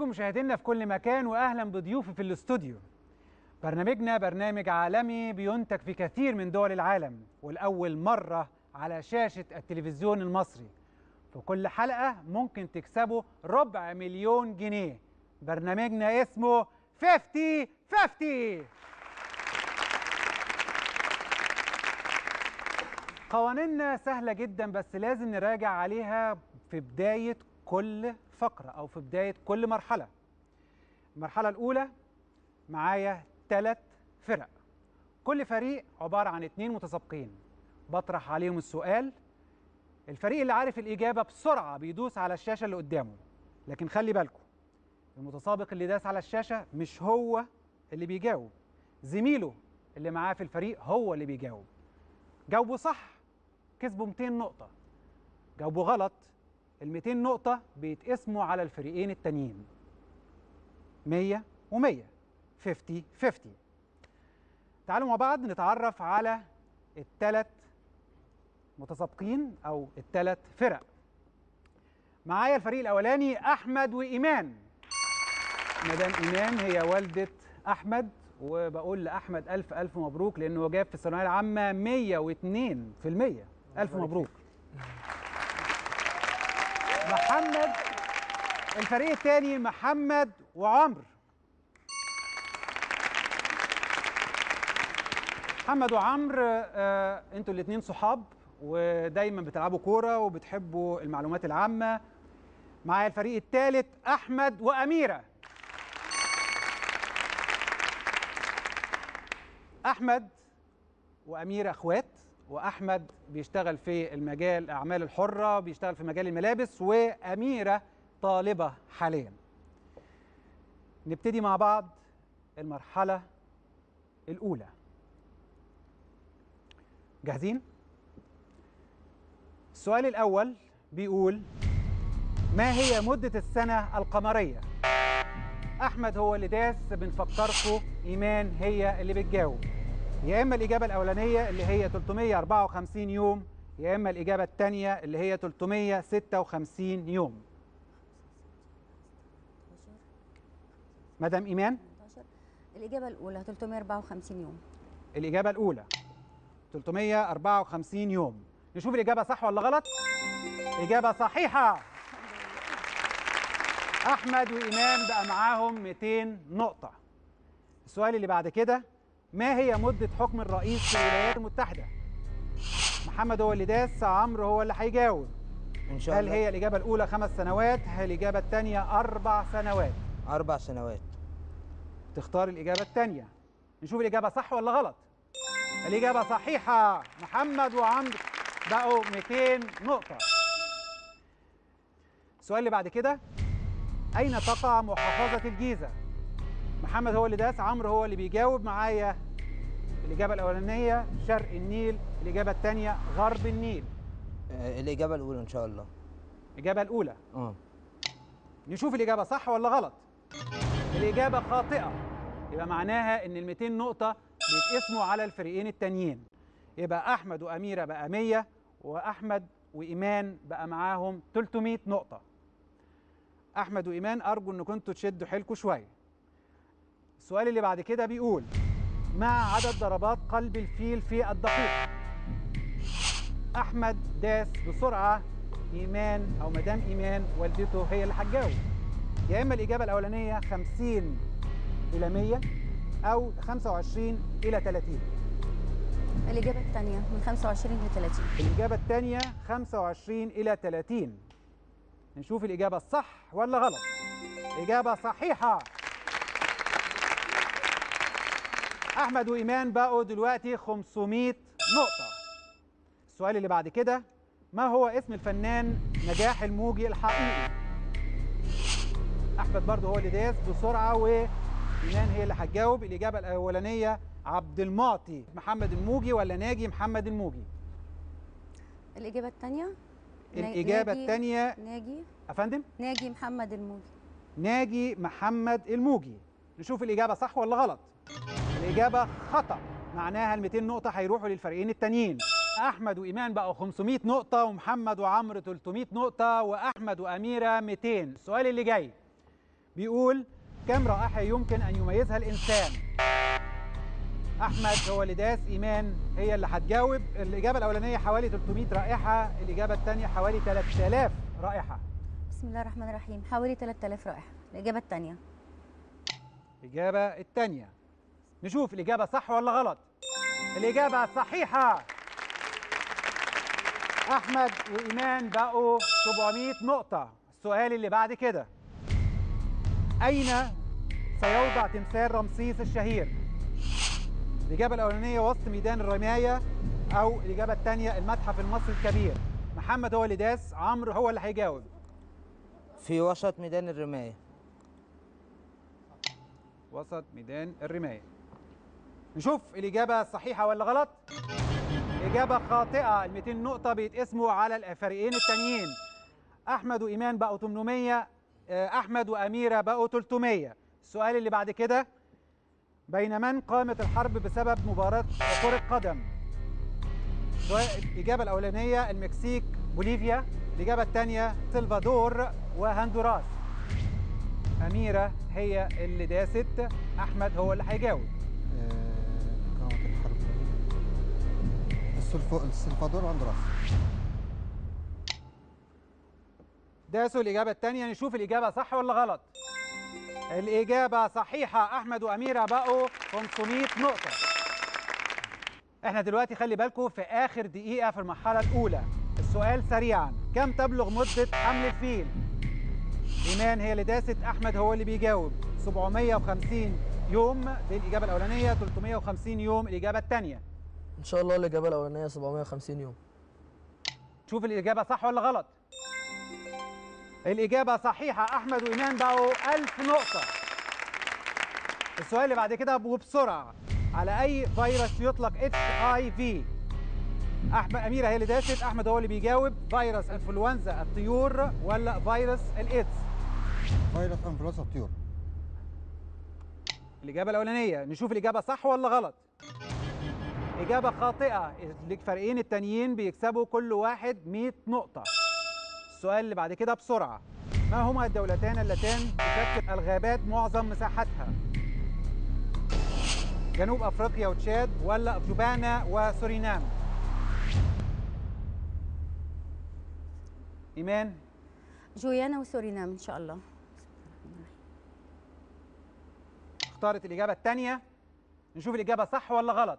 مشاهدينا في كل مكان واهلا بضيوفي في الاستوديو. برنامجنا برنامج عالمي بينتج في كثير من دول العالم والاول مره على شاشه التلفزيون المصري. في كل حلقه ممكن تكسبوا ربع مليون جنيه. برنامجنا اسمه 50 50 قوانيننا سهلة جدا بس لازم نراجع عليها في بداية كل فقرة أو في بداية كل مرحلة المرحلة الأولى معايا ثلاث فرق كل فريق عبارة عن اتنين متسابقين بطرح عليهم السؤال الفريق اللي عارف الإجابة بسرعة بيدوس على الشاشة اللي قدامه لكن خلي بالكم المتسابق اللي داس على الشاشة مش هو اللي بيجاوب زميله اللي معاه في الفريق هو اللي بيجاوب جاوبوا صح كسبوا 200 نقطة جاوبوا غلط ال 200 نقطة بيتقسموا على الفريقين التانيين 100 و100 50 50 تعالوا مع بعض نتعرف على الثلاث متسابقين أو الثلاث فرق معايا الفريق الأولاني أحمد وإيمان مدام إيمان هي والدة أحمد وبقول لأحمد ألف ألف مبروك لأنه جاب في الثانوية العامة 102 في المية ألف مبروك محمد الفريق الثاني محمد وعمر محمد وعمر آه انتوا الاثنين صحاب ودايما بتلعبوا كوره وبتحبوا المعلومات العامه معايا الفريق الثالث احمد واميره احمد واميره اخوات واحمد بيشتغل في المجال الاعمال الحره بيشتغل في مجال الملابس واميره طالبه حاليا نبتدي مع بعض المرحله الاولى جاهزين السؤال الاول بيقول ما هي مده السنه القمريه احمد هو اللي داس بنفكركم ايمان هي اللي بتجاوب يا اما الاجابه الاولانيه اللي هي 354 يوم يا اما الاجابه الثانيه اللي هي 356 يوم مدام ايمان 18 الإجابة الأولى 354 يوم الاجابه الاولى 354 يوم نشوف الاجابه صح ولا غلط اجابه صحيحه احمد وايمان بقى معاهم 200 نقطه السؤال اللي بعد كده ما هي مده حكم الرئيس في الولايات المتحده محمد هو اللي داس عمرو هو اللي هيجاوب ان شاء هل الله هي الاجابه الاولى خمس سنوات هل الاجابه الثانيه اربع سنوات اربع سنوات تختار الإجابة الثانية نشوف الإجابة صح ولا غلط الإجابة صحيحة محمد وعمرو بقوا 200 نقطة السؤال اللي بعد كده أين تقع محافظة الجيزة محمد هو اللي داس عمرو هو اللي بيجاوب معايا الإجابة الأولانية شرق النيل الإجابة الثانية غرب النيل آه، الاجابه الاولى ان شاء الله الإجابة الأولى اه نشوف الإجابة صح ولا غلط الإجابة خاطئة يبقى معناها إن ال 200 نقطة بيتقسموا على الفريقين التانيين يبقى أحمد وأميرة بقى 100 وأحمد وإيمان بقى معاهم 300 نقطة أحمد وإيمان أرجو إن كنتوا تشدوا حيلكوا شوية السؤال اللي بعد كده بيقول ما عدد ضربات قلب الفيل في الدقيقة أحمد داس بسرعة إيمان أو مدام إيمان والدته هي اللي هتجاوب يا اما الاجابه الاولانيه 50 الى 100 او 25 الى 30 الإجابة الثانية من 25 ل 30 الاجابه الثانيه 25 الى 30 نشوف الاجابه الصح ولا غلط اجابه صحيحه احمد وايمان بقوا دلوقتي 500 نقطه السؤال اللي بعد كده ما هو اسم الفنان نجاح الموجي الحقيقي احمد برضه هو اللي داس بسرعه وايمان هي اللي هتجاوب الاجابه الاولانيه عبد المعطي محمد الموجي ولا ناجي محمد الموجي الإجابة الثانية نا- الاجابه ناجي- الثانيه ناجي افندم ناجي محمد الموجي ناجي محمد الموجي نشوف الإجابة صح ولا غلط الإجابة خطأ معناها ال 200 نقطة هيروحوا للفريقين التانيين أحمد وإيمان بقوا 500 نقطة ومحمد وعمرو 300 نقطة وأحمد وأميرة 200 السؤال اللي جاي بيقول كم رائحة يمكن أن يميزها الإنسان أحمد هو اللي داس إيمان هي اللي هتجاوب الإجابة الأولانية حوالي 300 رائحة الإجابة الثانية حوالي 3000 رائحة بسم الله الرحمن الرحيم حوالي 3000 رائحه الاجابه الثانيه الإجابة الثانية نشوف الإجابة صح ولا غلط الإجابة صحيحة أحمد وإيمان بقوا 700 نقطة السؤال اللي بعد كده أين سيوضع تمثال رمسيس الشهير الإجابة الأولانية وسط ميدان الرماية أو الإجابة الثانية المتحف المصري الكبير محمد هو اللي داس عمرو هو اللي هيجاوب في وسط ميدان الرماية وسط ميدان الرماية نشوف الإجابة صحيحة ولا غلط إجابة خاطئة ال 200 نقطة بيتقسموا على الفريقين التانيين أحمد وإيمان بقوا 800 آه، أحمد وأميرة بقوا 300 السؤال اللي بعد كده بين من قامت الحرب بسبب مباراة كرة قدم سؤال الإجابة الأولانية المكسيك بوليفيا الإجابة الثانية سلفادور وهندوراس أميرة هي اللي داست أحمد هو اللي هيجاوب آه، قامت الحرب السلفو- السلفادور وهندوراس داسوا الإجابة الثانية نشوف الإجابة صح ولا غلط الإجابة صحيحة أحمد وأميرة بقوا 500 نقطة احنا دلوقتي خلي بالكم في آخر دقيقة في المرحلة الأولى السؤال سريعا كم تبلغ مدة حمل الفيل إيمان هي اللي داست أحمد هو اللي بيجاوب 750 يوم دي الإجابة الأولانية 350 يوم الإجابة الثانية ان شاء الله الاجابه الاولانيه 750 يوم شوف الإجابة صح ولا غلط الإجابة صحيحة أحمد وإيمان بقوا 1000 نقطة السؤال اللي بعد كده وبسرعة على أي فيروس يطلق اتش اي في أحمد أميرة هي اللي داست أحمد هو اللي بيجاوب فيروس انفلونزا الطيور ولا فيروس الإيدز فيروس انفلونزا الطيور الإجابة الأولانية نشوف الإجابة صح ولا غلط إجابة خاطئة الفريقين التانيين بيكسبوا كل واحد 100 نقطة السؤال اللي بعد كده بسرعة ما هما الدولتان اللتان تشكل الغابات معظم مساحتها جنوب أفريقيا وتشاد ولا جوبانا وسورينام إيمان جويانا وسورينام ان شاء الله اختارت الإجابة الثانية نشوف الإجابة صح ولا غلط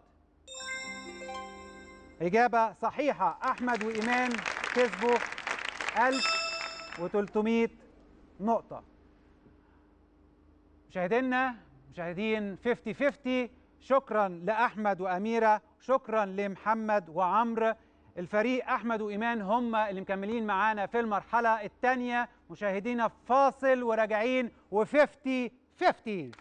إجابة صحيحة أحمد وإيمان كسبوا 1300 نقطة مشاهدينا مشاهدين 50 50 شكرا لأحمد وأميرة شكرا لمحمد وعمرو الفريق أحمد وإيمان هم اللي مكملين معانا في المرحلة الثانية مشاهدينا فاصل وراجعين و50 50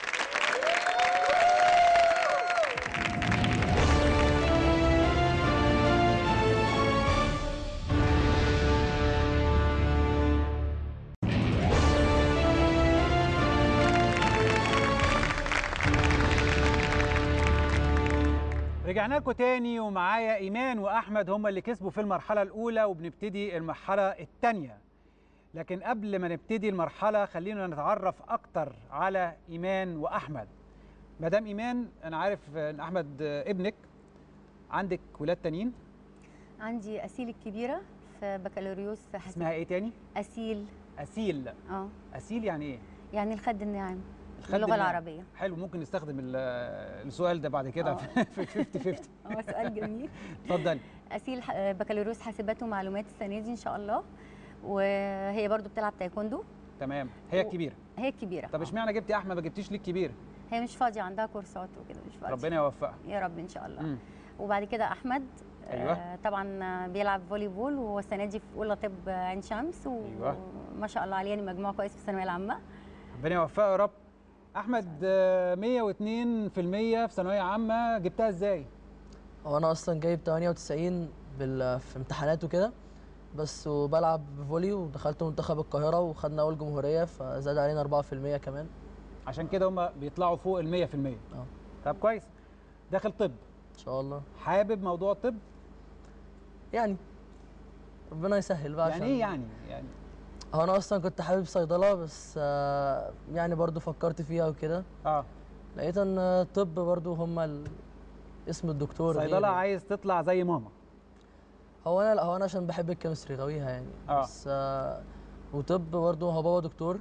رجعنا لكم تاني ومعايا ايمان واحمد هم اللي كسبوا في المرحله الاولى وبنبتدي المرحله الثانيه لكن قبل ما نبتدي المرحله خلينا نتعرف اكتر على ايمان واحمد مدام ايمان انا عارف ان احمد ابنك عندك ولاد تانيين عندي اسيل الكبيره في بكالوريوس حاسب اسمها ايه تاني اسيل اسيل اه اسيل يعني ايه يعني الخد الناعم الخد باللغه الناعم. العربيه حلو ممكن نستخدم ال- السؤال ده بعد كده آه. في 50 50 هو سؤال جميل اتفضلي اسيل ح- بكالوريوس حاسبات ومعلومات السنه دي ان شاء الله وهي برضو بتلعب تايكوندو تمام هي و- الكبيره هي الكبيره طب آه. اشمعنى جبتي احمد ما جبتيش ليه الكبير هي مش فاضيه عندها كورسات وكده مش فاضيه ربنا يوفقها يا رب ان شاء الله مم. وبعد كده احمد أيوة. آه طبعا آه، بيلعب فولي بول وهو السنه دي في اولى طب عين شمس أيوة. وما شاء الله عليه يعني مجموع كويس في الثانويه العامه ربنا يوفقه يا رب احمد آه، 102% في ثانويه عامه جبتها ازاي هو انا اصلا جايب 98 بال... في امتحانات وكده بس وبلعب فولي ودخلت منتخب القاهره وخدنا اول جمهوريه فزاد علينا 4% كمان عشان كده هم بيطلعوا فوق ال 100% اه طب كويس داخل طب ان شاء الله حابب موضوع الطب يعني ربنا يسهل بقى يعني عشان ايه يعني يعني هو انا اصلا كنت حابب صيدله بس آه، يعني برضو فكرت فيها وكده اه لقيت ان طب برضو هم ال... اسم الدكتور صيدله غير- عايز تطلع زي ماما هو انا لا هو انا عشان بحب الكيمستري غاويها يعني آه. بس آه وطب برضو هو بابا دكتور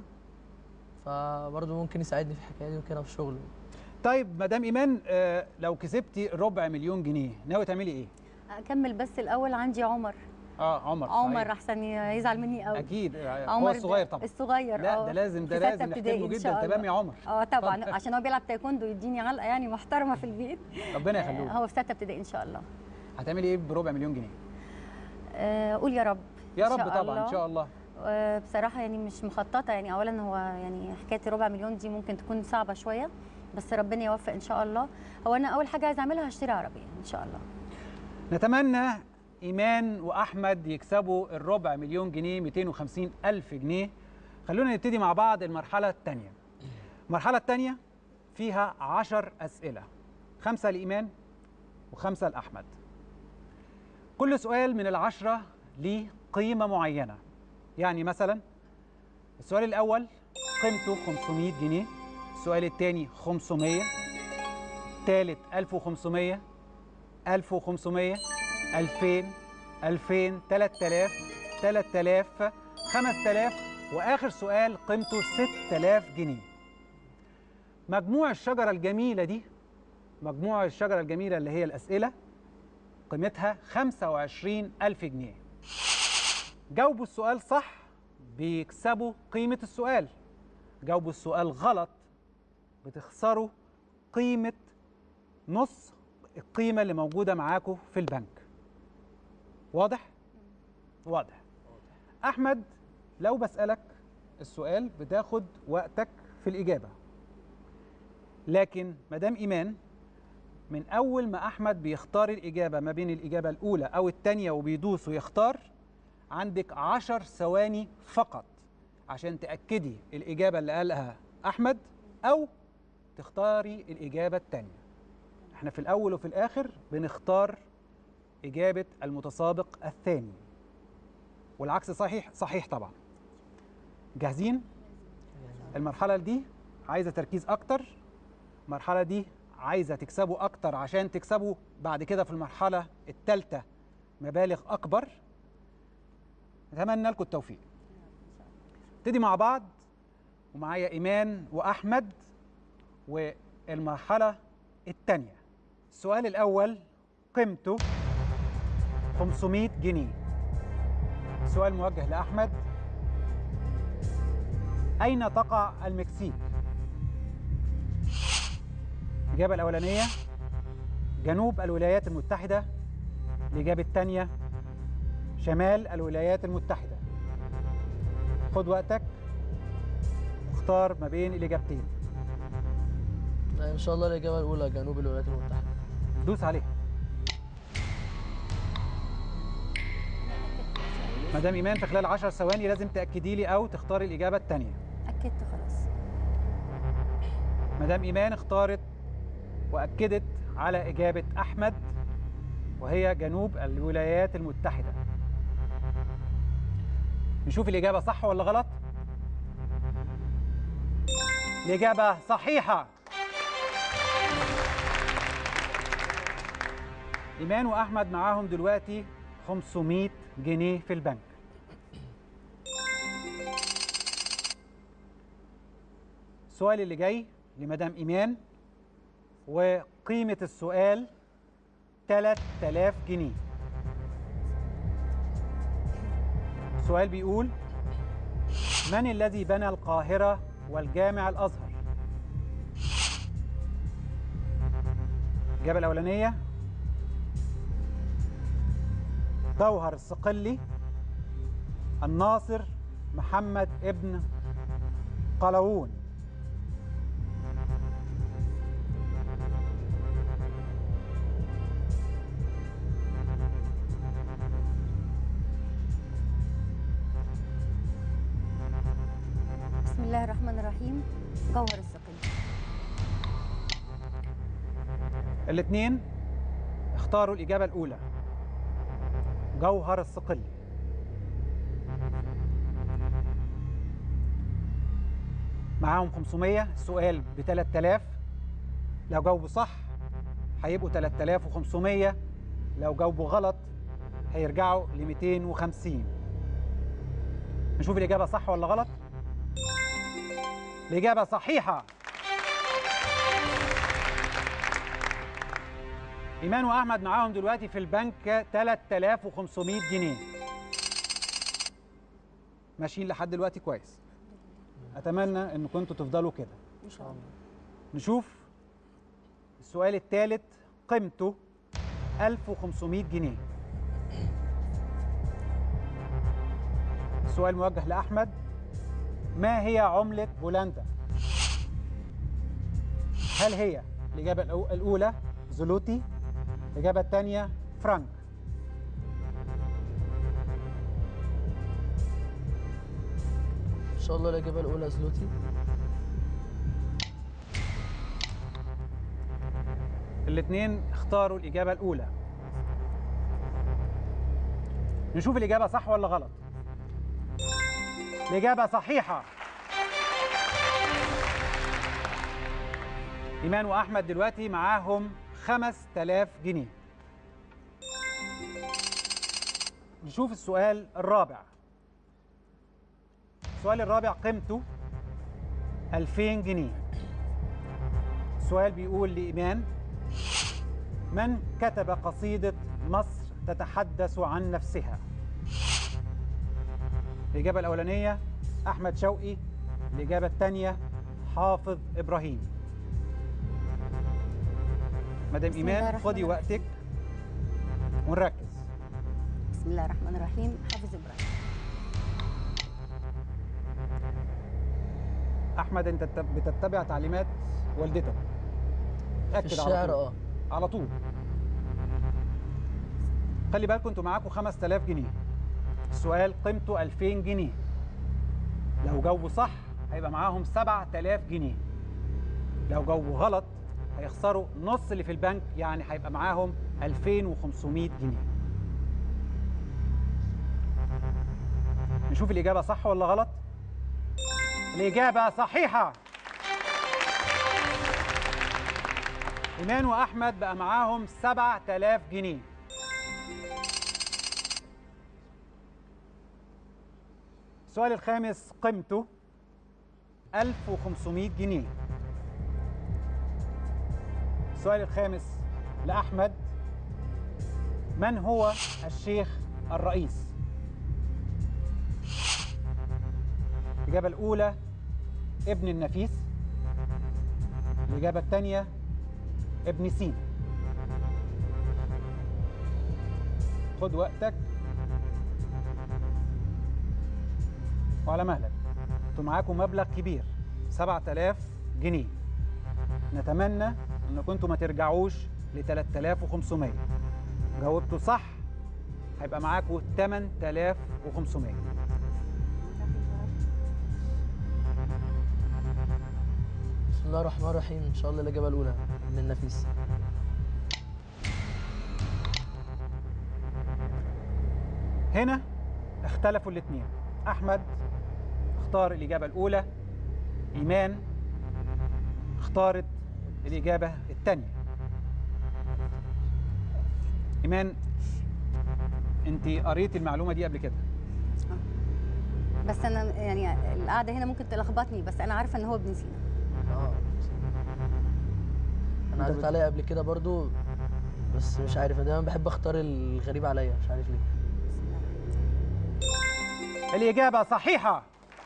فبرضو ممكن يساعدني في الحكايه دي وكده في شغلي طيب مدام ايمان آه لو كسبتي ربع مليون جنيه ناوي تعملي ايه اكمل بس الاول عندي عمر اه عمر عمر صحيح. احسن يزعل مني قوي اكيد هو عمر الصغير ده- طبعا الصغير لا آه. ده لازم ده في ستة لازم ابتدائي نحترمه إن شاء جدا تمام الله. يا عمر اه طبعا اتفضل. عشان هو بيلعب تايكوندو يديني علقه يعني محترمه في البيت ربنا آه، يخلوه هو في سته ابتدائي ان شاء الله هتعملي ايه بربع مليون جنيه آه، قول يا رب يا إن رب شاء طبعا ان الله. شاء الله آه، بصراحه يعني مش مخططه يعني اولا هو يعني حكايه ربع مليون دي ممكن تكون صعبه شويه بس ربنا يوفق ان شاء الله هو انا اول حاجه عايزه اعملها هشتري عربيه ان شاء الله نتمنى ايمان واحمد يكسبوا الربع مليون جنيه 250 الف جنيه خلونا نبتدي مع بعض المرحله الثانيه المرحله الثانيه فيها عشر اسئله خمسه لايمان وخمسه لاحمد كل سؤال من العشره ليه قيمه معينه يعني مثلا السؤال الاول قيمته 500 جنيه السؤال الثاني 500 ثالث 1500 1500 2000 2000 3000 3000 5000 واخر سؤال قيمته 6000 جنيه مجموع الشجره الجميله دي مجموع الشجره الجميله اللي هي الاسئله قيمتها 25000 جنيه جاوبوا السؤال صح بيكسبوا قيمه السؤال جاوبوا السؤال غلط بتخسروا قيمه نص القيمة اللي موجودة معاكم في البنك واضح؟ واضح أحمد لو بسألك السؤال بتاخد وقتك في الإجابة لكن مدام إيمان من أول ما أحمد بيختار الإجابة ما بين الإجابة الأولى أو الثانية وبيدوس ويختار عندك عشر ثواني فقط عشان تأكدي الإجابة اللي قالها أحمد أو تختاري الإجابة الثانية احنا في الاول وفي الاخر بنختار اجابه المتسابق الثاني والعكس صحيح صحيح طبعا جاهزين المرحله دي عايزه تركيز اكتر المرحله دي عايزه تكسبوا اكتر عشان تكسبوا بعد كده في المرحله الثالثه مبالغ اكبر نتمنى لكم التوفيق نبتدي مع بعض ومعايا ايمان واحمد والمرحله الثانيه السؤال الأول قيمته 500 جنيه سؤال موجه لأحمد أين تقع المكسيك؟ الإجابة الأولانية جنوب الولايات المتحدة الإجابة الثانية شمال الولايات المتحدة خد وقتك واختار ما بين الإجابتين لا ان شاء الله الاجابه الاولى جنوب الولايات المتحده دوس عليها مدام ايمان في خلال 10 ثواني لازم تاكدي لي او تختاري الاجابه الثانيه اكدت خلاص مدام ايمان اختارت واكدت على اجابه احمد وهي جنوب الولايات المتحده نشوف الاجابه صح ولا غلط الاجابه صحيحه ايمان واحمد معاهم دلوقتي 500 جنيه في البنك السؤال اللي جاي لمدام ايمان وقيمه السؤال 3000 جنيه السؤال بيقول من الذي بنى القاهره والجامع الازهر الإجابة الأولانية جوهر الصقلي الناصر محمد ابن قلاوون بسم الله الرحمن الرحيم جوهر الصقلي الاثنين اختاروا الإجابة الأولى جوهر الصقلي معاهم 500 السؤال ب 3000 لو جاوبوا صح هيبقوا 3500 لو جاوبوا غلط هيرجعوا ل 250 نشوف الإجابة صح ولا غلط الإجابة صحيحة إيمان وأحمد معاهم دلوقتي في البنك 3500 جنيه ماشيين لحد دلوقتي كويس أتمنى إن كنتوا تفضلوا كده ان شاء الله نشوف السؤال الثالث قيمته 1500 جنيه السؤال موجه لأحمد ما هي عملة بولندا؟ هل هي الإجابة الأو- الأولى زلوتي الإجابة الثانية فرانك ان شاء الله الاجابه الاولى زلوتي الاثنين اختاروا الإجابة الأولى نشوف الإجابة صح ولا غلط الإجابة صحيحة إيمان وأحمد دلوقتي معاهم 5000 جنيه نشوف السؤال الرابع السؤال الرابع قيمته 2000 جنيه السؤال بيقول لإيمان من كتب قصيدة مصر تتحدث عن نفسها الإجابة الأولانية أحمد شوقي الإجابة الثانية حافظ إبراهيم مدام بسم الله إيمان الرحمن خدي الرحيم. وقتك ونركز بسم الله الرحمن الرحيم حافظ ابراهيم أحمد أنت تت- بتتبع تعليمات والدتك في أكد على الشعر طول. اه على طول خلي بالكم انتوا معاكم 5000 جنيه السؤال قيمته 2000 جنيه لو جاوبوا صح هيبقى معاهم 7000 جنيه لو جاوبوا غلط هيخسروا نص اللي في البنك يعني هيبقى معاهم 2500 جنيه نشوف الإجابة صح ولا غلط الإجابة صحيحة إيمان وأحمد بقى معاهم 7000 جنيه السؤال الخامس قيمته 1500 جنيه السؤال الخامس لأحمد من هو الشيخ الرئيس الإجابة الأولى ابن النفيس الإجابة الثانية ابن سينا خد وقتك وعلى مهلك انتوا معاكم مبلغ كبير 7000 جنيه نتمنى ان كنتوا ما ترجعوش ل 3500 جاوبتوا صح هيبقى معاكم 8500 بسم الله الرحمن الرحيم ان شاء الله الاجابه الاولى من النفيس هنا اختلفوا الاثنين احمد اختار الاجابه الاولى ايمان اختارت الاجابه الثانيه ايمان انت قريتي المعلومه دي قبل كده بس انا يعني القعده هنا ممكن تلخبطني بس انا عارفه ان هو ابن سينا اه انا عدت عليا قبل كده برضو بس مش عارف انا دايما بحب اختار الغريب عليا مش عارف ليه بسم الله الرحمن الرحيم. الإجابة صحيحة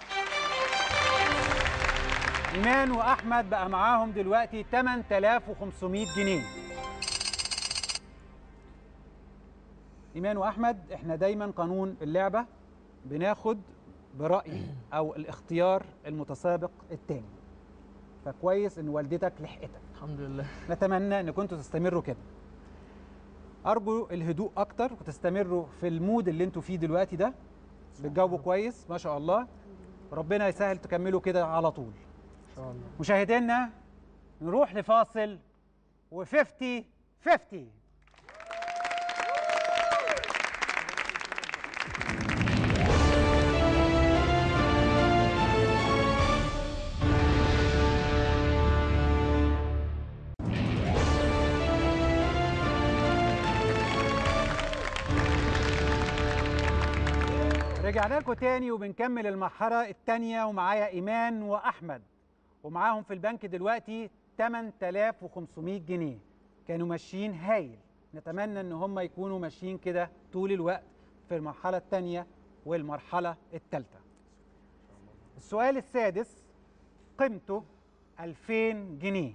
إيمان وأحمد بقى معاهم دلوقتي 8500 جنيه إيمان وأحمد إحنا دايما قانون اللعبة بناخد برأي أو الاختيار المتسابق التاني فكويس إن والدتك لحقتك الحمد لله نتمنى ان كنتوا تستمروا كده ارجو الهدوء اكتر وتستمروا في المود اللي انتوا فيه دلوقتي ده بتجاوبوا كويس ما شاء الله ربنا يسهل تكملوا كده على طول ان شاء الله مشاهدينا نروح لفاصل و50 50 رجعنا لكم تاني وبنكمل المرحلة التانية ومعايا إيمان وأحمد ومعاهم في البنك دلوقتي 8500 جنيه كانوا ماشيين هايل نتمنى إن هم يكونوا ماشيين كده طول الوقت في المرحلة التانية والمرحلة التالتة السؤال السادس قيمته 2000 جنيه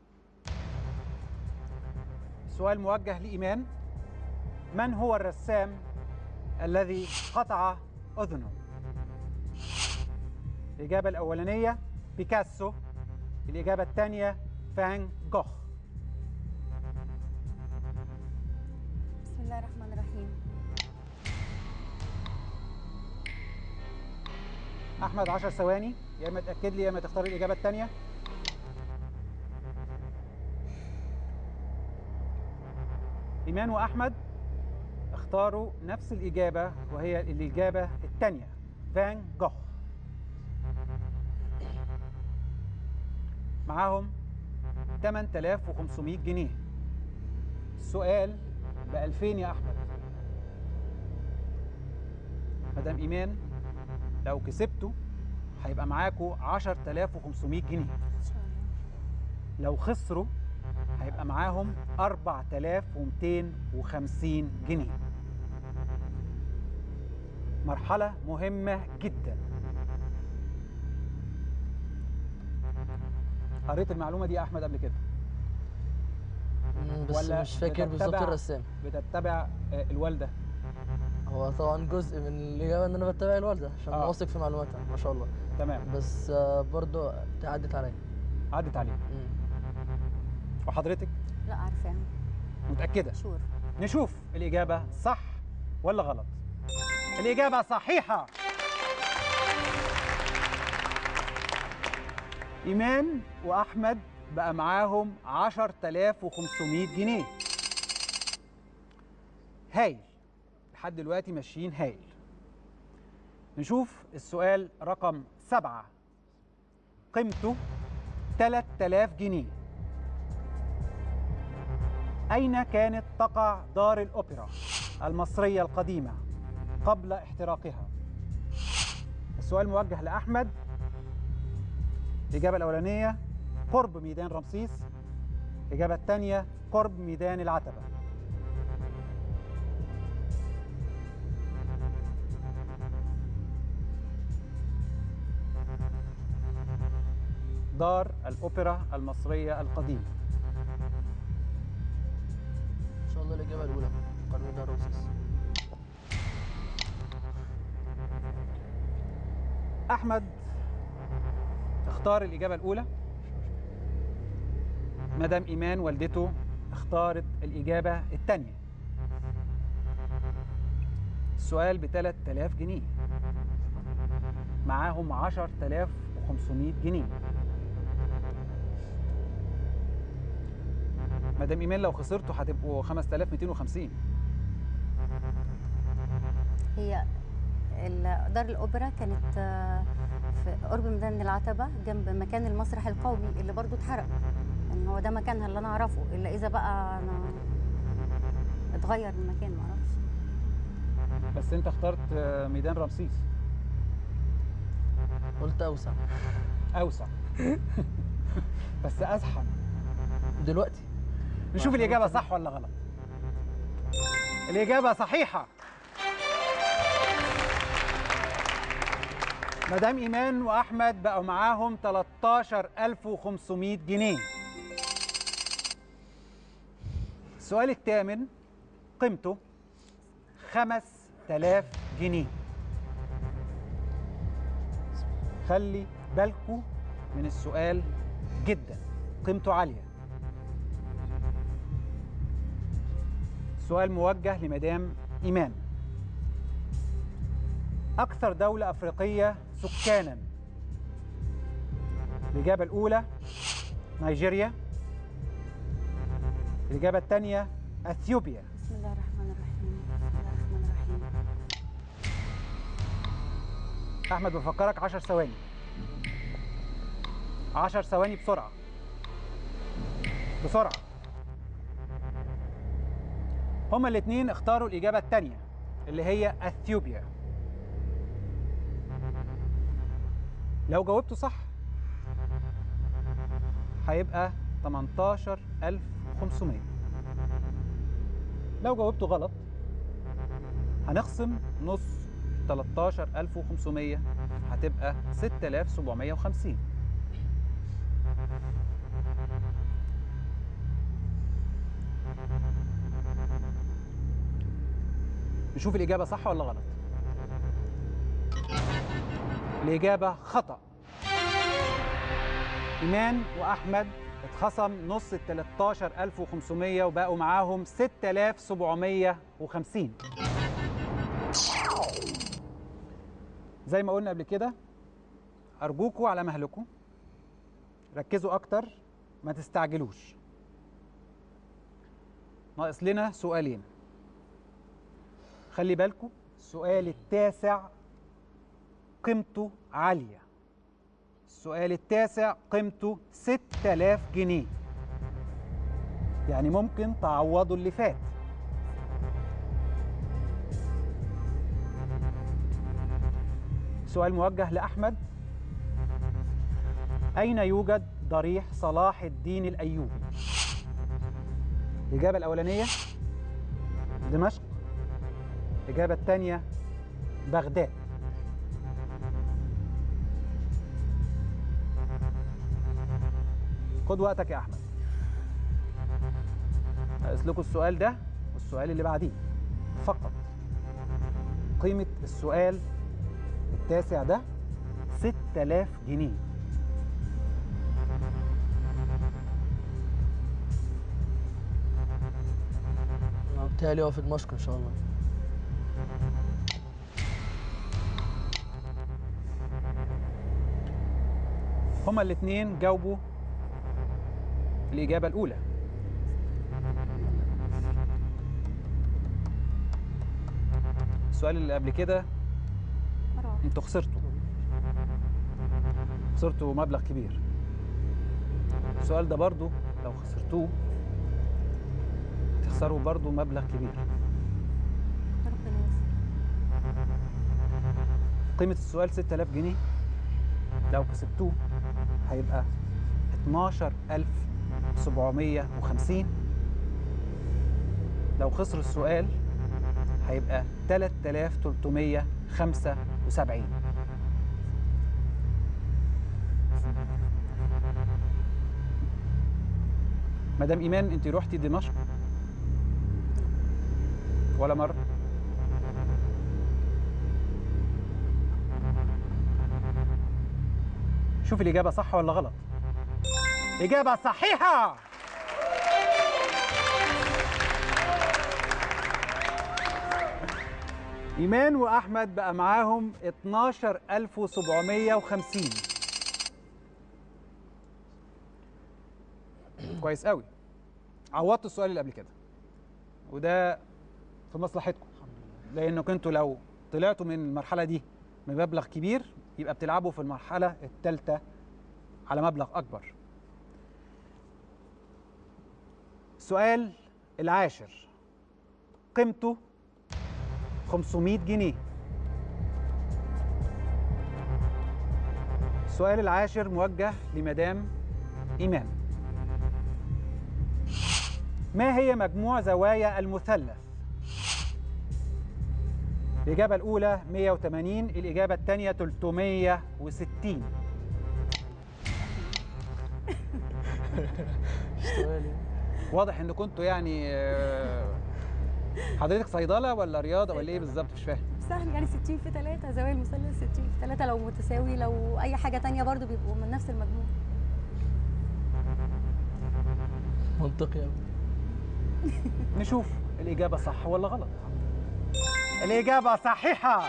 السؤال موجه لإيمان من هو الرسام الذي قطع أذنه الإجابة الأولانية بيكاسو الإجابة الثانية فان جوخ بسم الله الرحمن الرحيم أحمد 10 ثواني يا إما تأكد لي يا إما تختار الإجابة الثانية إيمان وأحمد اختاروا نفس الإجابة وهي الإجابة الثانية فان جوخ معاهم 8500 جنيه السؤال ب 2000 يا أحمد مدام إيمان لو كسبتوا هيبقى معاكوا 10500 جنيه ان شاء الله لو خسروا هيبقى معاهم 4250 جنيه مرحلة مهمة جدا قريت المعلومة دي يا أحمد قبل كده مم، بس ولا مش فاكر بالظبط بتتبع- الرسام بتتبع آه، الوالدة هو طبعا جزء من الإجابة إن أنا بتابع الوالدة عشان آه. واثق في معلوماتها ما شاء الله تمام بس آه، برضو عدت عليا عدت عليه مم. وحضرتك لا عارفاها متأكدة شور نشوف الإجابة صح ولا غلط الإجابة صحيحة إيمان وأحمد بقى معاهم 10500 جنيه هايل لحد دلوقتي ماشيين هايل نشوف السؤال رقم سبعة قيمته 3000 جنيه أين كانت تقع دار الأوبرا المصرية القديمة قبل احتراقها؟ السؤال موجه لأحمد الإجابة الأولانية قرب ميدان رمسيس الإجابة الثانية قرب ميدان العتبة دار الأوبرا المصرية القديمة إن شاء الله الإجابة الأولى قانون دار روسيس أحمد اختار الإجابة الأولى مدام إيمان والدته اختارت الإجابة الثانية السؤال ب 3000 جنيه معاهم 10500 جنيه مدام إيمان لو خسرتوا هتبقوا 5250 هي ال- دار الأوبرا كانت آه، في قرب ميدان العتبة جنب مكان المسرح القومي اللي برضو اتحرق يعني هو ده مكانها اللي أنا أعرفه إلا إذا بقى أنا اتغير المكان معرفش بس أنت اخترت آه، ميدان رمسيس قلت أوسع أوسع بس أزحم دلوقتي نشوف الإجابة صح ولا غلط الإجابة صحيحة مدام إيمان وأحمد بقوا معاهم 13500 جنيه السؤال الثامن قيمته 5000 جنيه خلي بالكوا من السؤال جدا قيمته عاليه سؤال موجه لمدام إيمان أكثر دولة أفريقية سكانا الإجابة الأولى نيجيريا الإجابة الثانية أثيوبيا بسم الله الرحمن الرحيم بسم الله الرحمن الرحيم أحمد بفكرك 10 ثواني 10 ثواني بسرعة بسرعة هما الاثنين اختاروا الإجابة الثانية اللي هي أثيوبيا لو جاوبته صح هيبقى 18500 لو جاوبته غلط هنقسم نص 13500 هتبقى 6750 نشوف الإجابة صح ولا غلط الإجابة خطأ إيمان وأحمد اتخصم نص ال 13500 وبقوا معاهم 6750 زي ما قلنا قبل كده أرجوكوا على مهلكم ركزوا أكتر ما تستعجلوش ناقص لنا سؤالين خلي بالكم السؤال التاسع قيمته عالية السؤال التاسع قيمته 6000 جنيه يعني ممكن تعوضوا اللي فات سؤال موجه لأحمد أين يوجد ضريح صلاح الدين الأيوبي؟ الإجابة الأولانية دمشق الإجابة الثانية بغداد خد وقتك يا أحمد هقيس لكم السؤال ده والسؤال اللي بعديه فقط قيمة السؤال التاسع ده 6000 جنيه بالتالي هو في دمشق ان شاء الله هما الاثنين جاوبوا الإجابة الأولى السؤال اللي قبل كده مرة واحدة. انتوا خسرتوا خسرتوا مبلغ كبير السؤال ده برضو لو خسرتوه تخسروا برضو مبلغ كبير ربنا يستر قيمة السؤال 6000 جنيه لو كسبتوه هيبقى 12750 لو خسر السؤال هيبقى 3375 مدام إيمان أنت رحتي دمشق ولا مرة؟ شوف الإجابة صح ولا غلط إجابة صحيحة إيمان وأحمد بقى معاهم 12750 كويس قوي عوضتوا السؤال اللي قبل كده وده في مصلحتكم لأنكم انتوا لو طلعتوا من المرحلة دي بمبلغ كبير يبقى بتلعبوا في المرحلة الثالثة على مبلغ أكبر. السؤال العاشر قيمته 500 جنيه. السؤال العاشر موجه لمدام إيمان. ما هي مجموع زوايا المثلث؟ الإجابة الأولى 180 الإجابة الثانية 360 سؤالي واضح إن كنتوا يعني آه، حضرتك صيدلة ولا رياضة ولا إيه بالظبط مش فاهم سهل يعني 60 في 3 زوايا المثلث 60 في 3 لو متساوي لو اي حاجه تانية برضو بيبقوا من نفس المجموع منطقي أوي نشوف الإجابة صح ولا غلط الإجابة صحيحة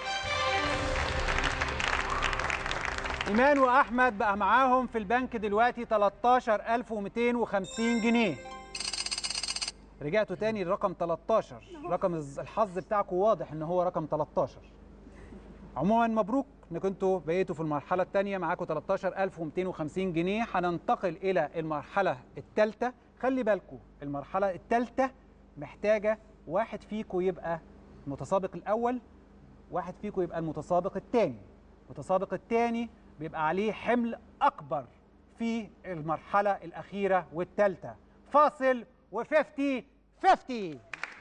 إيمان وأحمد بقى معاهم في البنك دلوقتي 13250 جنيه رجعتوا تاني لرقم 13 رقم الز- الحظ بتاعكم واضح إن هو رقم 13 عموما مبروك انكم انتوا بقيتوا في المرحله الثانيه معاكم 13250 جنيه هننتقل الى المرحله الثالثه خلي بالكم المرحله الثالثه محتاجه واحد فيكم يبقى المتسابق الاول واحد فيكم يبقى المتسابق الثاني المتسابق الثاني بيبقى عليه حمل اكبر في المرحله الاخيره والثالثه فاصل و50 50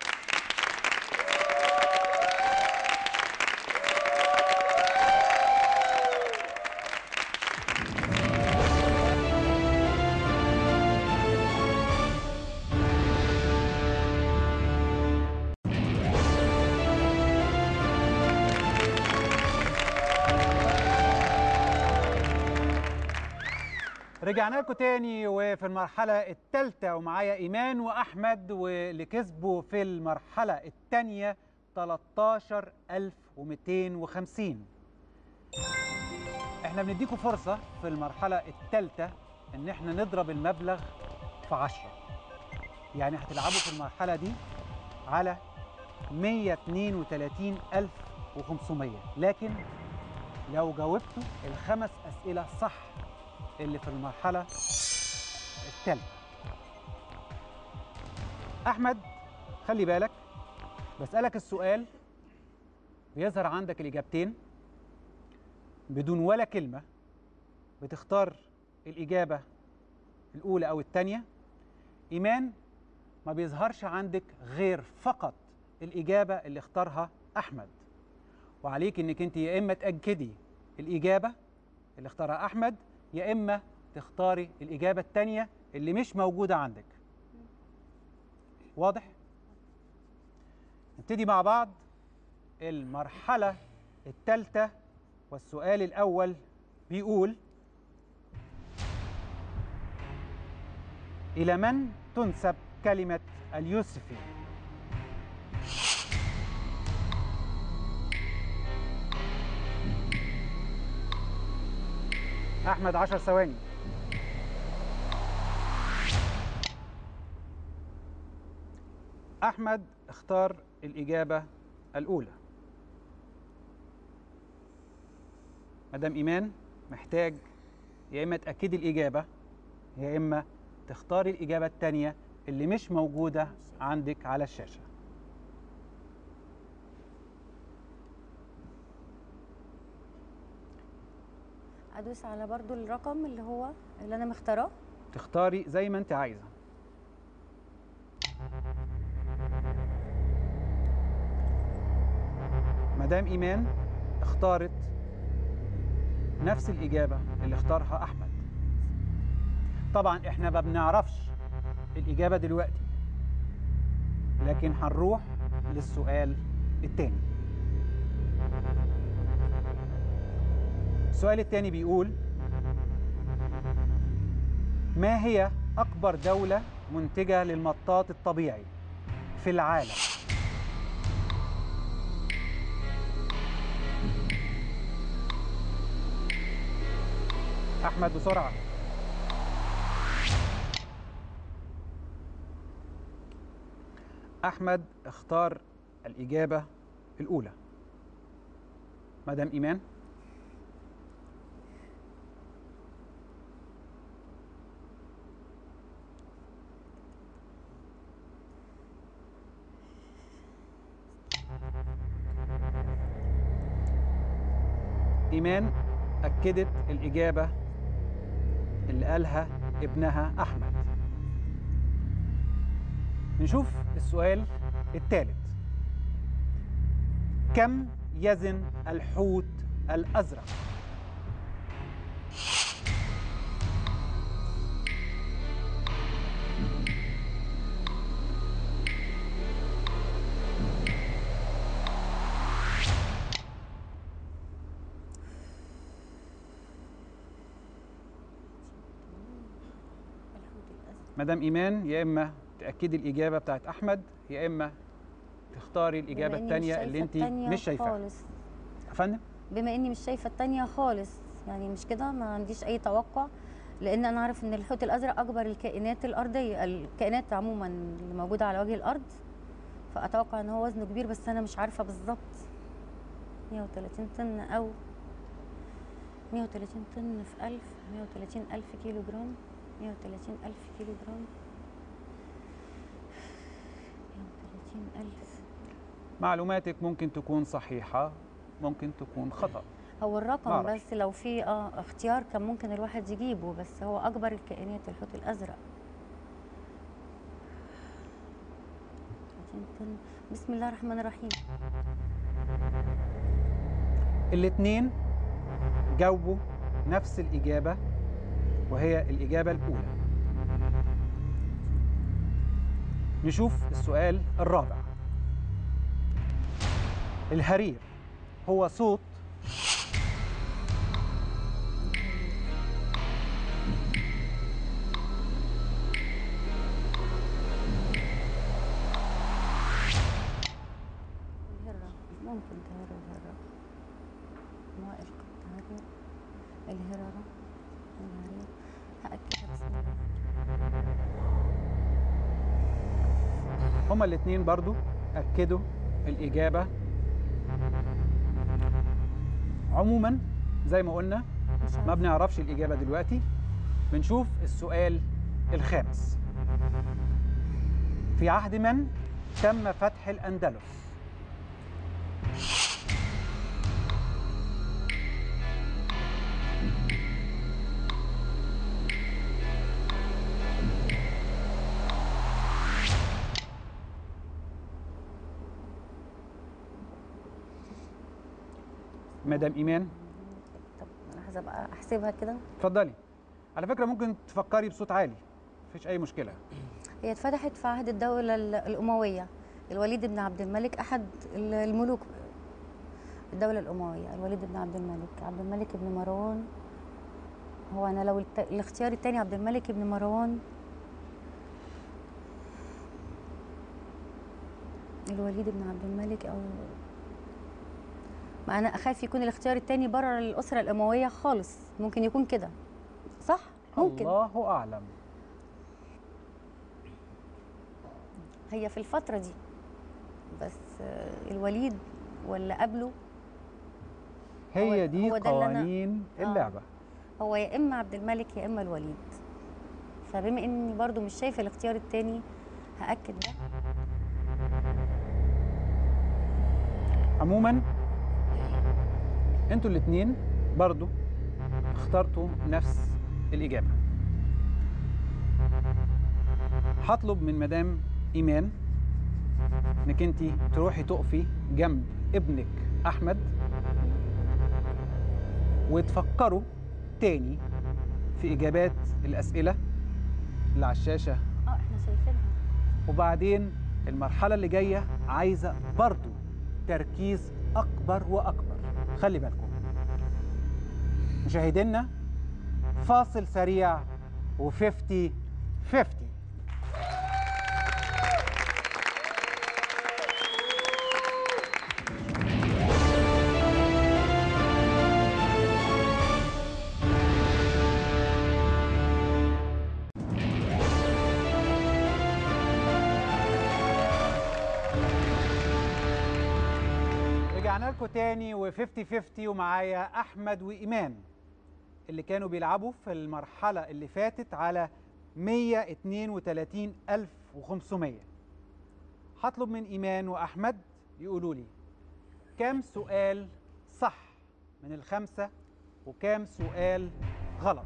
رجعنا لكم تاني وفي المرحلة الثالثة ومعايا إيمان وأحمد واللي كسبوا في المرحلة الثانية 13250 احنا بنديكم فرصة في المرحلة الثالثة إن احنا نضرب المبلغ في 10 يعني هتلعبوا في المرحلة دي على 132500 لكن لو جاوبتوا الخمس أسئلة صح اللي في المرحلة الثالثة أحمد خلي بالك بسألك السؤال بيظهر عندك الإجابتين بدون ولا كلمة بتختار الإجابة الأولى أو الثانية إيمان ما بيظهرش عندك غير فقط الإجابة اللي اختارها أحمد وعليك إنك أنت يا إما تأكدي الإجابة اللي اختارها أحمد يا إما تختاري الإجابة التانية اللي مش موجودة عندك واضح؟ نبتدي مع بعض المرحلة الثالثة والسؤال الأول بيقول إلى من تنسب كلمة اليوسفي؟ أحمد عشر ثواني أحمد اختار الإجابة الأولى مدام إيمان محتاج يا إما تأكدي الإجابة يا إما تختاري الإجابة الثانية اللي مش موجودة عندك على الشاشة ادوس على برضو الرقم اللي هو اللي انا مختاراه تختاري زي ما أنت عايزة مدام إيمان اختارت نفس الإجابة اللي اختارها أحمد طبعا احنا ما بنعرفش الإجابة دلوقتي لكن هنروح للسؤال التاني السؤال التاني بيقول ما هي أكبر دولة منتجة للمطاط الطبيعي في العالم؟ أحمد بسرعة أحمد اختار الإجابة الأولى مدام إيمان إيمان أكدت الإجابة اللي قالها ابنها أحمد نشوف السؤال الثالث كم يزن الحوت الأزرق؟ الحوت الازرق مدام إيمان يا إما تأكدي الإجابة بتاعت أحمد يا إما تختاري الإجابة بما إني مش الثانية شايفة اللي أنت التانية مش شايفاها خالص يا فندم بما اني مش شايفه التانية خالص يعني مش كده ما عنديش اي توقع لان انا اعرف ان الحوت الازرق اكبر الكائنات الارضيه الكائنات عموما اللي موجوده على وجه الارض فاتوقع ان هو وزنه كبير بس انا مش عارفه بالظبط 130 طن او 130 طن في 1000 130 ألف كيلو جرام 130 ألف كيلو جرام 130 ألف معلوماتك ممكن تكون صحيحة ممكن تكون خطأ هو الرقم معرفش. بس لو في اه اختيار كان ممكن الواحد يجيبه بس هو اكبر الكائنات الحوت الازرق بسم الله الرحمن الرحيم الاتنين جاوبوا نفس الإجابة وهي الإجابة الأولى نشوف السؤال الرابع الهرير هو صوت الهرة ممكن تهرة الهرة موائل قد تهرر الهررة الهرير هأكدها بسم الله هما الاتنين برضو أكدوا الإجابة عموما زي ما قلنا مش ما عارفة. بنعرفش الإجابة دلوقتي بنشوف السؤال الخامس في عهد من تم فتح الأندلس مدام إيمان طب انا عايزه بقى احسبها كده اتفضلي على فكرة ممكن تفكري بصوت عالي مفيش أي مشكلة هي اتفتحت في عهد الدولة ال- الأموية الوليد بن عبد الملك أحد ال- الملوك الدولة الأموية الوليد بن عبد الملك عبد الملك بن مروان هو أنا لو الت... الاختيار التاني عبد الملك بن مروان الوليد بن عبد الملك أو ما أنا أخاف يكون الاختيار التاني بره الأسرة الأموية خالص ممكن يكون كده صح؟ ممكن الله أعلم هي في الفترة دي بس آه، الوليد ولا قبله هي هو- دي هو ده اللي أنا- قوانين آه. اللعبة هو يا إما عبد الملك يا إما الوليد فبما إني برضو مش شايفة الاختيار التاني هأكد ده عموما انتوا الاتنين برضو اخترتوا نفس الإجابة هطلب من مدام إيمان انك انت تروحي تقفي جنب ابنك أحمد وتفكروا تاني في إجابات الأسئلة اللي على الشاشة اه احنا شايفينها وبعدين المرحلة اللي جاية عايزة برضو تركيز أكبر وأكبر خلي بالكم مشاهدينا فاصل سريع و50 50 رجعنا لكم تاني و50 50 ومعايا احمد وايمان اللي كانوا بيلعبوا في المرحله اللي فاتت على 132500 هطلب من ايمان واحمد يقولوا لي كام سؤال صح من الخمسه وكام سؤال غلط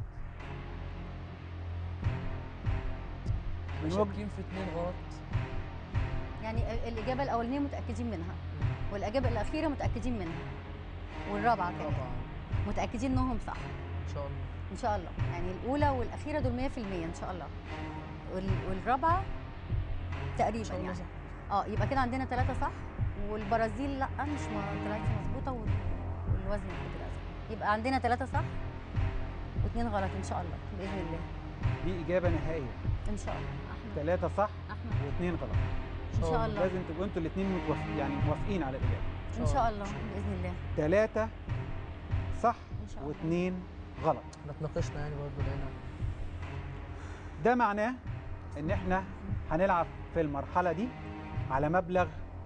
من وجه شاكين في اتنين غلط يعني ال- الإجابة الأولانية متأكدين منها والإجابة الأخيرة متأكدين منها والرابعة كمان طبعا متأكدين إنهم صح ان شاء الله ان شاء الله يعني الاولى والاخيره دول 100% ان شاء الله وال- والرابعه تقريبا ان شاء الله يعني صح اه يبقى كده عندنا ثلاثه صح والبرازيل لا مش ما طلعتش مظبوطه وال- والوزن الحوت الازرق يبقى عندنا ثلاثه صح واثنين غلط ان شاء الله باذن الله دي اجابه نهائيه ان شاء الله احمد ثلاثه صح احمد واثنين غلط ان شاء الله لازم تبقوا انتوا الاثنين متوافقين يعني موافقين على الاجابه ان شاء الله باذن الله ثلاثه صح ان شاء الله واثنين غلط احنا اتناقشنا يعني برضه لقينا ده معناه ان احنا هنلعب في المرحله دي على مبلغ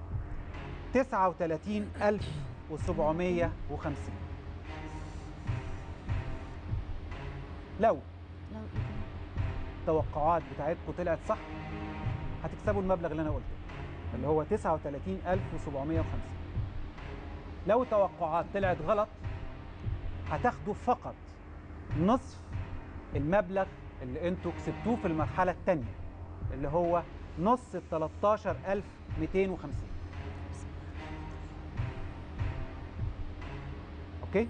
39750 لو لو التوقعات بتاعتكم طلعت صح هتكسبوا المبلغ اللي انا قلته اللي هو 39750 لو التوقعات طلعت غلط هتاخدوا فقط نصف المبلغ اللي انتوا كسبتوه في المرحله الثانيه اللي هو نص ال 13250 اوكي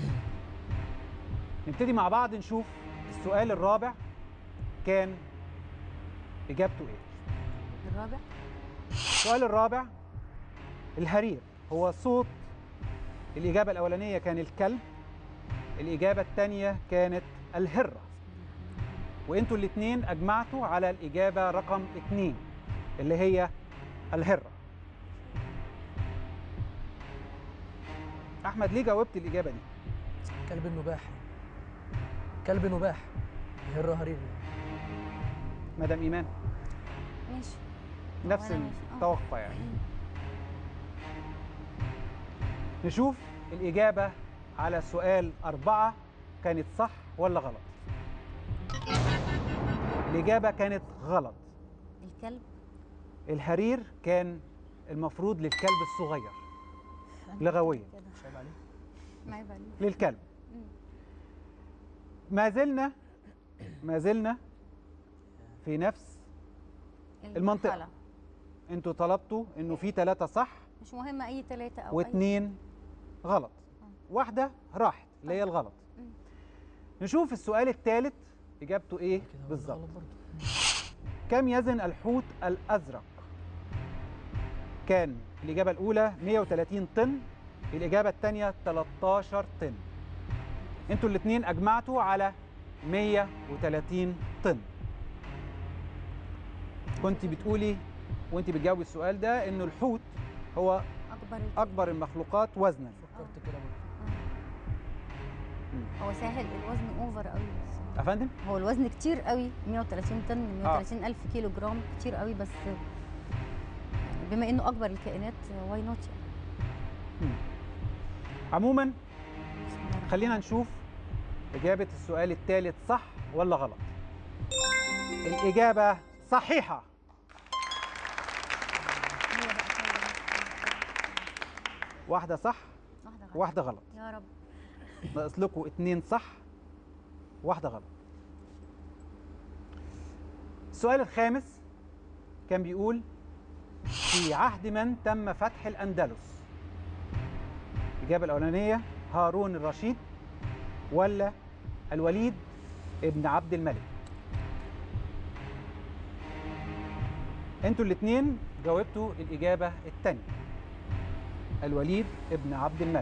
نبتدي مع بعض نشوف السؤال الرابع كان اجابته ايه الرابع السؤال الرابع الهرير هو صوت الإجابة الأولانية كان الكلب الإجابة الثانية كانت الهرة وانتوا الاثنين أجمعتوا على الإجابة رقم اثنين اللي هي الهرة أحمد ليه جاوبت الإجابة دي؟ كلب النباح كلب نباح هر هرير مدام إيمان ماشي نفس وأنا ماشي. آه. التوقع يعني نشوف الإجابة على سؤال أربعة كانت صح ولا غلط الإجابة كانت غلط الكلب الهرير كان المفروض للكلب الصغير لغويا مش عيب عليه ما عيب عليك. للكلب ما زلنا ما زلنا في نفس المنطقة. المرحلة. انتوا طلبتوا انه في ثلاثة صح مش مهم اي ثلاثة او أي- واثنين غلط واحدة راحت اللي هي الغلط مم. نشوف السؤال الثالث إجابته إيه كده هو بالظبط غلط برضه. كم يزن الحوت الأزرق كان الإجابة الأولى 130 طن الإجابة الثانية 13 طن انتوا الاثنين أجمعتوا على 130 طن كنت بتقولي وانت بتجاوبي السؤال ده انه الحوت هو اكبر الكلب. اكبر المخلوقات وزنا فكرت كده برضه هو سهل الوزن اوفر قوي بس. افندم هو الوزن كتير قوي 130 طن 130 الف كيلو جرام كتير قوي بس يعني بما انه اكبر الكائنات واي نوت يعني عموما بسم الله الرحمن خلينا نشوف إجابة السؤال الثالث صح ولا غلط الإجابة صحيحة الرحيم. هي بقى سهلة. واحدة صح واحدة غلط واحدة غلط يا رب ناقص لكم اتنين صح واحدة غلط السؤال الخامس كان بيقول في عهد من تم فتح الأندلس الإجابة الأولانية هارون الرشيد ولا الوليد ابن عبد الملك انتوا الاثنين جاوبتوا الإجابة الثانية الوليد ابن عبد الملك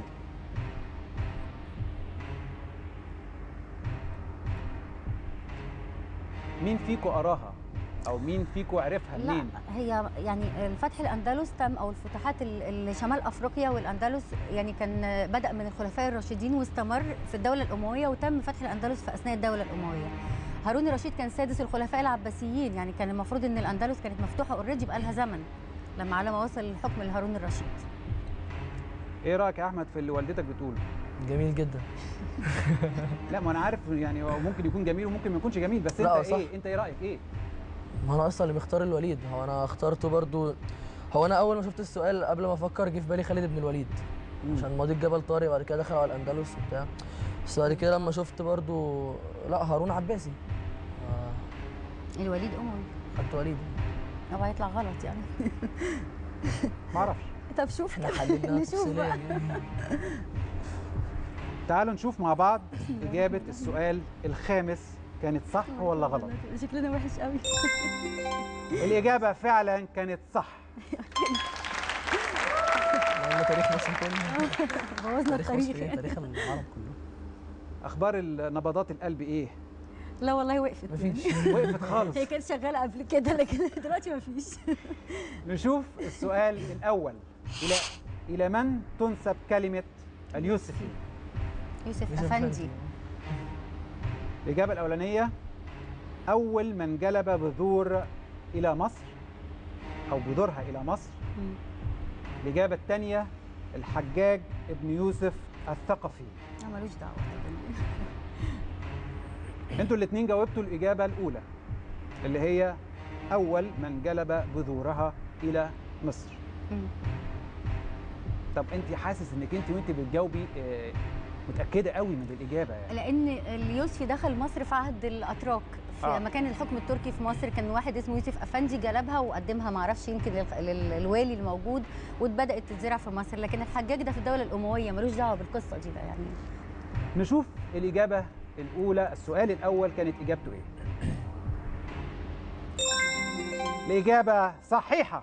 مين فيكم قراها او مين فيكم عرفها لا منين هي يعني الفتح الاندلس تم او الفتوحات ال- ال- شمال افريقيا والاندلس يعني كان بدا من الخلفاء الراشدين واستمر في الدوله الامويه وتم فتح الاندلس في اثناء الدوله الامويه هارون الرشيد كان سادس الخلفاء العباسيين يعني كان المفروض ان الاندلس كانت مفتوحه اوريدي بقى لها زمن لما على ما وصل الحكم لهارون الرشيد ايه رايك يا احمد في اللي والدتك بتقوله جميل جدا لا ما انا عارف يعني هو ممكن يكون جميل وممكن ما يكونش جميل بس لا، انت صح. ايه انت ايه رايك ايه ما انا اصلا اللي مختار الوليد هو انا اخترته برضو هو انا اول ما شفت السؤال قبل ما افكر جه في بالي خالد بن الوليد مم. عشان ماضي جبل طارق بعد كده دخل على الاندلس وبتاع بس بعد كده لما شفت برضو لا هارون عباسي آه، الوليد اموي خدت وليد هو هيطلع غلط يعني ما اعرفش طب شوف احنا كده. حللناها نشوف بقى تفصيليا تعالوا نشوف مع بعض اجابه السؤال الخامس كانت صح ولا غلط شكلنا وحش قوي الاجابه فعلا كانت صح لان تاريخ مصر كله بوظنا تاريخ مصر التاريخ ايه يعني. تاريخ العرب كله اخبار نبضات القلب ايه لا والله وقفت مفيش وقفت خالص هي كانت شغاله قبل كده لكن دلوقتي مفيش نشوف السؤال الاول الى الى من تنسب كلمه اليوسفي يوسف يوسف افندي الإجابة الأولانية أول من جلب بذور إلى مصر أو بذورها إلى مصر مم. الإجابة الثانية الحجاج ابن يوسف الثقفي لا ملوش دعوه أنتوا الاثنين جاوبتوا الإجابة الأولى اللي هي أول من جلب بذورها إلى مصر مم. طب أنت حاسس إنك أنت وأنت بتجاوبي آه، متاكده قوي من الاجابه يعني لان اليوسفي دخل مصر في عهد الاتراك في آه. آه. مكان الحكم التركي في مصر كان واحد اسمه يوسف افندي جلبها وقدمها معرفش يمكن لل- لل- للوالي الموجود واتبدات تتزرع في مصر لكن الحجاج ده في الدوله الامويه ملوش دعوه بالقصه دي بقى يعني نشوف الاجابه الاولى السؤال الاول كانت اجابته ايه الاجابه صحيحه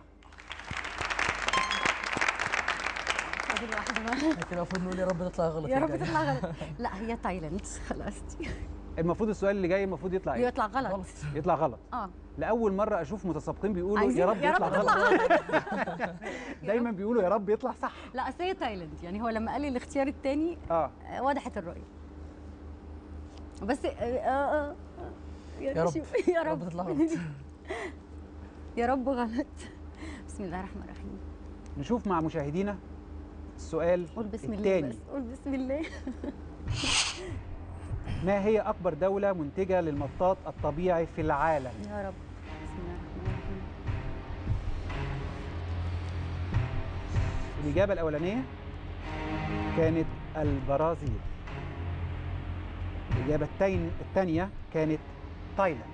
فاضل واحده بقى لكن المفروض نقول يا رب تطلع غلط يا رب الجاية. تطلع غلط لا هي تايلاند خلاص دي المفروض السؤال اللي جاي المفروض يطلع ايه يطلع غلط يطلع غلط اه لاول مره اشوف متسابقين بيقولوا عايزين يا رب يا يطلع رب غلط تطلع دايما بيقولوا يا رب يطلع صح لا اصل هي تايلاند يعني هو لما قال لي الاختيار الثاني اه وضحت الرؤيه بس آه آه آه يا رب. شوف- يا يا رب رب تطلع غلط. يا رب غلط بسم الله الرحمن الرحيم نشوف مع مشاهدينا السؤال قول بسم الله الثاني بس قول بسم الله ما هي اكبر دوله منتجه للمطاط الطبيعي في العالم يا رب بسم الله الرحمن الرحيم الاجابه الاولانيه كانت البرازيل الاجابه التين- الثانيه كانت تايلاند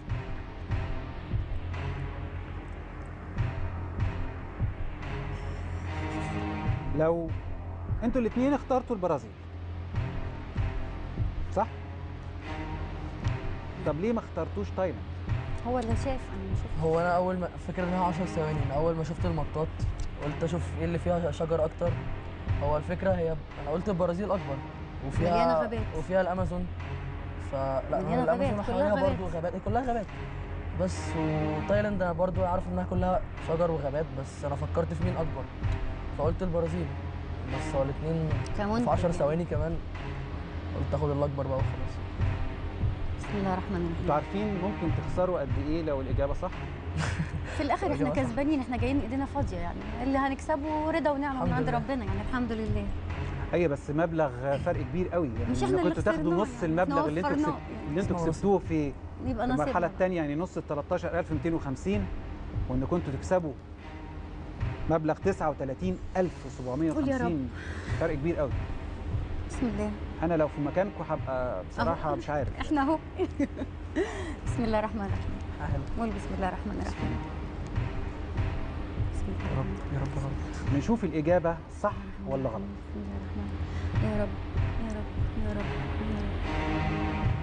لو انتوا الاثنين اخترتوا البرازيل صح طب ليه ما اخترتوش تايلاند هو اللي شاف انا ما شفت هو انا اول ما فاكر انها 10 ثواني أنا اول ما شفت المطاط قلت اشوف ايه اللي فيها شجر اكتر هو الفكره هي انا قلت البرازيل اكبر وفيها مليانة غابات. وفيها الامازون فلا مليانة الامازون غابات، كلها حواليها غابات. برضه غابات كلها غابات بس وتايلاند انا برضه عارف انها كلها شجر وغابات بس انا فكرت في مين اكبر فقلت البرازيل بس هو الاثنين كمان في 10 ثواني كمان قلت اخد الاكبر بقى وخلاص بسم الله الرحمن الرحيم انتوا عارفين ممكن تخسروا قد ايه لو الاجابه صح في الاخر احنا إجابة صح. كسبانين احنا جايين ايدينا فاضيه يعني اللي هنكسبه رضا ونعمه من الحمد عند لله. ربنا يعني الحمد لله هي بس مبلغ فرق كبير قوي يعني مش إذا احنا اللي كنتوا تاخدوا خسرناه نص يعني، المبلغ اللي انتوا وفرناه كسبت يعني. اللي انتوا اسمه كسبتوه في يبقى نصيبنا المرحله بقى. الثانيه يعني نص ال 13250 وان كنتوا تكسبوا مبلغ 39750 قول يا رب. فرق كبير قوي بسم الله انا لو في مكانكم هبقى بصراحه أهو. مش عارف احنا اهو بسم الله الرحمن الرحيم حلو قول بسم الله الرحمن الرحيم بسم الله يا رب يا رب غلط نشوف الاجابه صح ولا غلط بسم الله الرحمن يا رب يا رب يا رب يا رب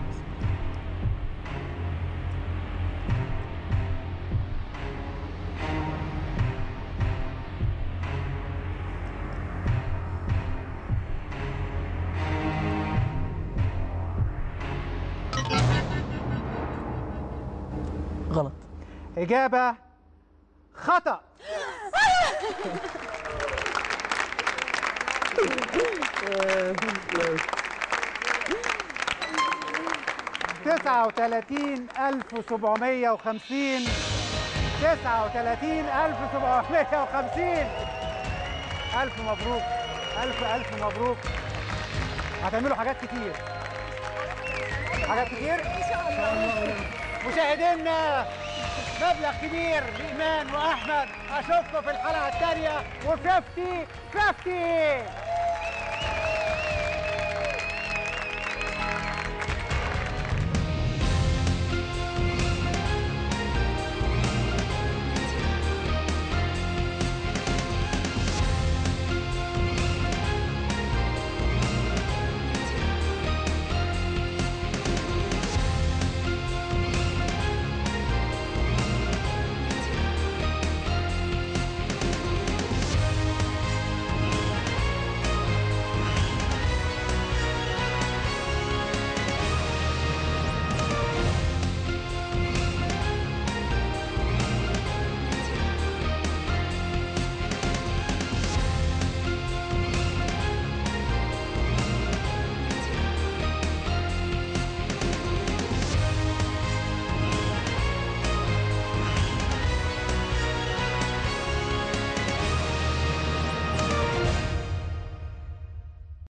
غلط اجابه خطا تسعة وثلاثين ألف سبعمية وخمسين تسعة وثلاثين ألف سبعمية وخمسين ألف مبروك ألف ألف مبروك هتعملوا حاجات كتير حاجات كتير؟ إن شاء الله مشاهدينا مبلغ كبير لإيمان وأحمد أشوفكم في الحلقة الثانية وفيفتي فيفتي